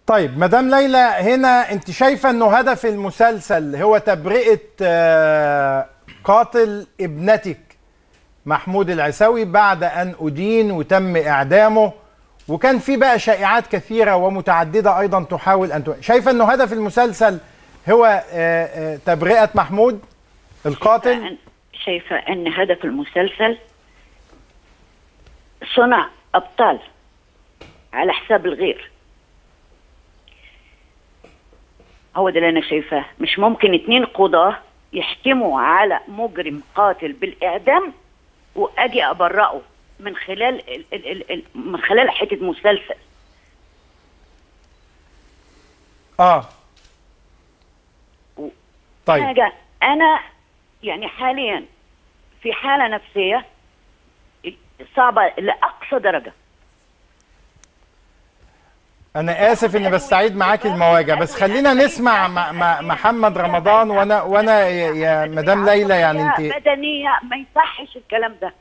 طيب مدام ليلى هنا انت شايفه انه هدف المسلسل هو تبرئه آه، قاتل ابنتك محمود العساوي بعد ان ادين وتم اعدامه وكان في بقى شائعات كثيره ومتعدده ايضا تحاول ان ت... شايفه انه هدف المسلسل هو آه، آه، تبرئه محمود القاتل أن- شايفة أن هدف المسلسل صنع أبطال على حساب الغير هو ده اللي أنا شايفاه مش ممكن اتنين قضاة يحكموا على مجرم قاتل بالإعدام وأجي أبرئه من خلال ال ال ال ال من خلال حتة مسلسل اه طيب حاجة أنا يعني حاليا في حالة نفسية صعبة لأقصى درجة انا اسف اني بستعيد معاك المواجع بس خلينا نسمع م- م- محمد رمضان وانا وانا يا يا مدام ليلى يعني انت بدنية ما يصحش الكلام ده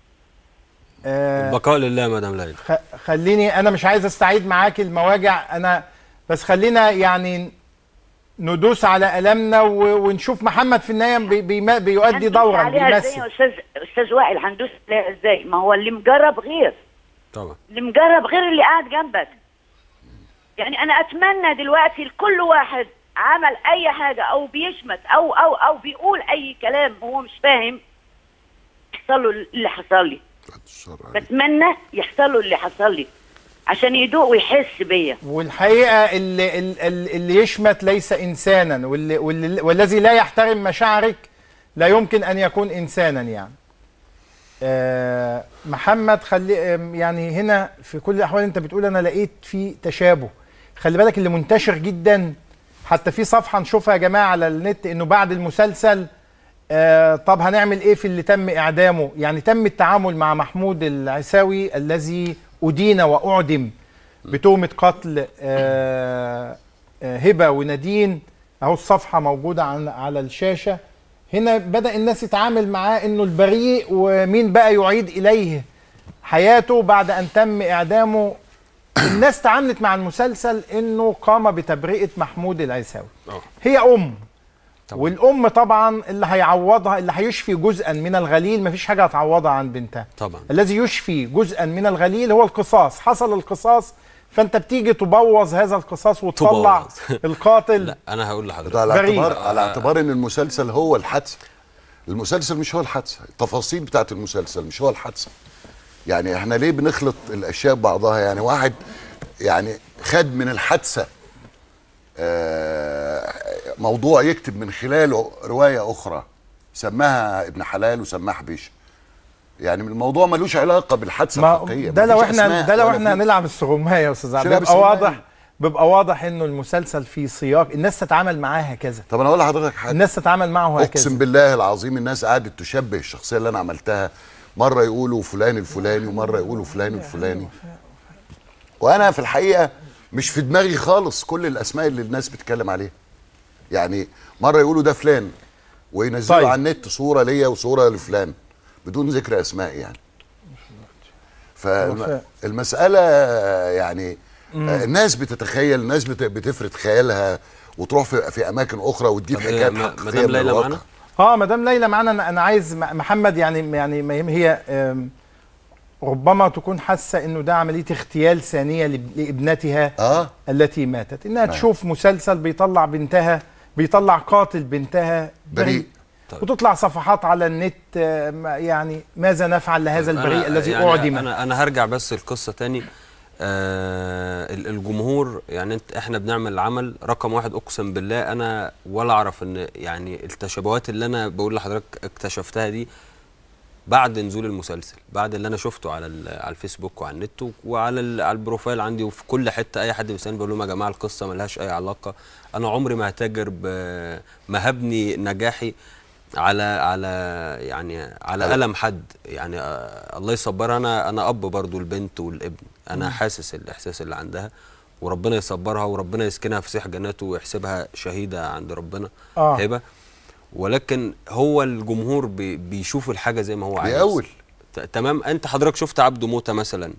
آه بقاء لله يا مدام ليلى خ- خليني انا مش عايز استعيد معاك المواجع انا بس خلينا يعني ندوس على ألمنا و- ونشوف محمد في النهاية بي بي بيؤدي هندوس دورا عليها ازاي يا بيمثل استاذ استاذ وائل هندوس عليها ازاي ما هو اللي مجرب غير طبعا اللي مجرب غير اللي قاعد جنبك يعني انا اتمنى دلوقتي لكل واحد عمل اي حاجه او بيشمت او او او بيقول اي كلام هو مش فاهم يحصل له اللي حصل لي بتمنى يحصل له اللي حصل لي عشان يدوق ويحس بيا والحقيقة اللي, اللي, اللي يشمت ليس إنسانا واللي واللي والذي لا يحترم مشاعرك لا يمكن أن يكون إنسانا يعني آه محمد خلي آم، يعني هنا في كل الأحوال أنت بتقول أنا لقيت في تشابه خلي بالك اللي منتشر جدا حتى في صفحة نشوفها يا جماعة على النت إنه بعد المسلسل آه طب هنعمل ايه في اللي تم اعدامه يعني تم التعامل مع محمود العساوي الذي ادين واعدم بتهمه قتل آه آه هبه ونادين اهو الصفحه موجوده عن على الشاشه هنا بدا الناس يتعامل معاه انه البريء ومين بقى يعيد اليه حياته بعد ان تم اعدامه الناس تعاملت مع المسلسل انه قام بتبرئه محمود العساوي اه هي ام والام طبعا اللي هيعوضها اللي هيشفي جزءا من الغليل مفيش حاجه هتعوضها عن بنتها طبعا الذي يشفي جزءا من الغليل هو القصاص حصل القصاص فانت بتيجي تبوظ هذا القصاص وتطلع تبوظ. القاتل لا انا هقول لحضرتك ده على بريء. اعتبار على اعتبار ان المسلسل هو الحادثه المسلسل مش هو الحادثه التفاصيل بتاعت المسلسل مش هو الحادثه يعني احنا ليه بنخلط الاشياء ببعضها يعني واحد يعني خد من الحادثه آه، موضوع يكتب من خلاله روايه اخرى سماها ابن حلال وسماها حبيشه يعني الموضوع ملوش علاقه بالحادثه ما الحقيقيه ده لو مفيش احنا أسماء ده لو ولا احنا في- هنلعب السغمايه يا استاذ عبد شباب بيبقى السغماية. واضح بيبقى واضح انه المسلسل في سياق الناس تتعامل معاه هكذا طب انا اقول لحضرتك حاجه الناس تتعامل معه اقسم هكذا بالله العظيم الناس قعدت تشبه الشخصيه اللي انا عملتها مره يقولوا فلان الفلاني ومره يقولوا فلان الفلاني وانا في الحقيقه مش في دماغي خالص كل الاسماء اللي الناس بتتكلم عليها يعني مره يقولوا ده فلان وينزلوا طيب. على النت صوره ليا وصوره لفلان بدون ذكر اسماء يعني وفاء. فالمساله يعني آه، الناس بتتخيل الناس بت- بتفرد خيالها وتروح في, في اماكن اخرى وتجيب طب حكايات ما- حقيقيه مدام من ليلى الواقع. معانا؟ اه مدام ليلى معانا انا أنا عايز م- محمد يعني يعني ما يهم- هي آم، ربما تكون حاسه انه ده عمليه اغتيال ثانيه لاب- لابنتها اه التي ماتت انها تشوف مسلسل بيطلع بنتها بيطلع قاتل بنتها بريء. طيب. وتطلع صفحات على النت آه، ما- يعني ماذا نفعل لهذا البريء أنا- الذي يعني اعدم انا انا هرجع بس القصه تاني آه ال- الجمهور يعني انت احنا بنعمل عمل رقم واحد اقسم بالله انا ولا اعرف ان يعني التشابهات اللي انا بقول لحضرتك اكتشفتها دي بعد نزول المسلسل بعد اللي انا شفته على ال- على الفيسبوك وعلى النت وعلى ال- على البروفايل عندي وفي كل حته اي حد بيسالني بقول لهم يا جماعه القصه ملهاش اي علاقه انا عمري ما هتاجر ب- ما هبني نجاحي على على يعني على الم حد يعني آه الله يصبرها انا انا اب برضو البنت والابن انا حاسس الاحساس اللي عندها وربنا يصبرها وربنا يسكنها في سيح جناته ويحسبها شهيده عند ربنا آه. هبه ولكن هو الجمهور بي بيشوف الحاجه زي ما هو عايز بيأول. ت- تمام انت حضرتك شفت عبده موته مثلا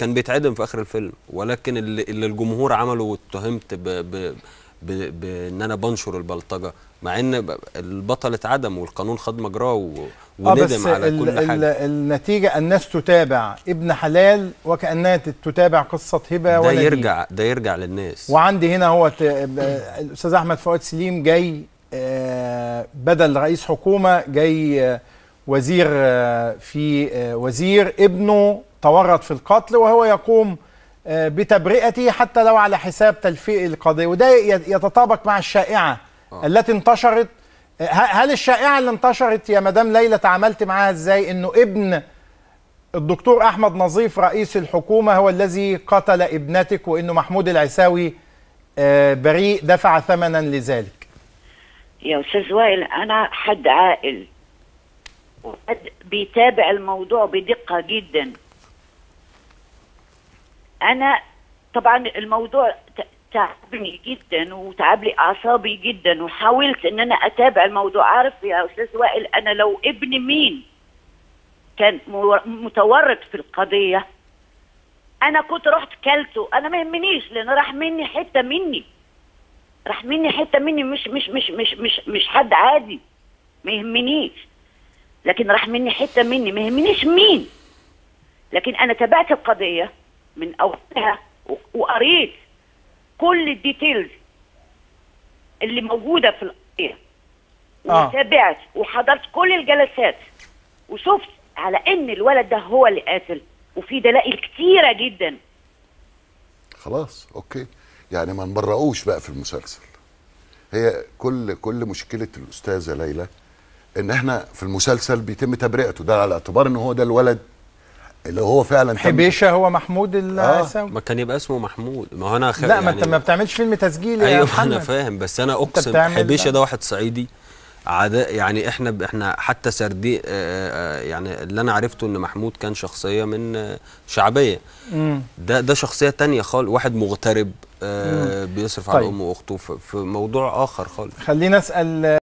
كان بيتعدم في اخر الفيلم ولكن اللي, اللي الجمهور عمله واتهمت ب ب ب بان انا بنشر البلطجه مع ان ب- البطل اتعدم والقانون خد مجراه و- اه بس وندم على ال كل ال حاجه النتيجه الناس تتابع ابن حلال وكانها تت- تتابع قصه هبه ده ونجيب يرجع ده يرجع للناس وعندي هنا هو ت- ب- الاستاذ احمد فؤاد سليم جاي آه، بدل رئيس حكومه جاي آه، وزير آه، في آه، وزير ابنه تورط في القتل وهو يقوم آه، بتبرئته حتى لو على حساب تلفيق القضيه وده ي- يتطابق مع الشائعه آه. التي انتشرت آه، ه- هل الشائعه اللي انتشرت يا مدام ليلى تعاملت معاها ازاي انه ابن الدكتور احمد نظيف رئيس الحكومه هو الذي قتل ابنتك وانه محمود العساوي آه، بريء دفع ثمنا لذلك يا استاذ وائل انا حد عاقل وحد بيتابع الموضوع بدقه جدا انا طبعا الموضوع ت- تعبني جدا وتعب لي اعصابي جدا وحاولت ان انا اتابع الموضوع عارف يا استاذ وائل انا لو ابن مين كان مو- متورط في القضيه انا كنت رحت كلته انا ما يهمنيش لان راح مني حته مني راح مني حته مني مش مش مش مش مش مش حد عادي ما يهمنيش لكن راح مني حته مني ما يهمنيش مين لكن انا تابعت القضيه من اولها و- وقريت كل الديتيلز اللي موجوده في القضيه آه. وتابعت وحضرت كل الجلسات وشفت على ان الولد ده هو اللي قاتل وفي دلائل كتيره جدا خلاص اوكي يعني ما نبرقوش بقى في المسلسل هي كل كل مشكله الاستاذه ليلى ان احنا في المسلسل بيتم تبرئته ده على اعتبار ان هو ده الولد اللي هو فعلا تم- حبيشه هو محمود العساوي ما كان يبقى اسمه محمود ما هو انا خ... لا ما انت ما بتعملش فيلم تسجيل يا ايوه محمد انا فاهم بس انا اقسم بتعمل- حبيشه ده واحد صعيدي عداء يعني احنا ب... احنا حتى سردي آه، آه، يعني اللي انا عرفته ان محمود كان شخصيه من آه، شعبيه مم. ده ده شخصيه تانية خالص واحد مغترب آه بيصرف على طيب. امه واخته في في موضوع اخر خالص خلينا اسال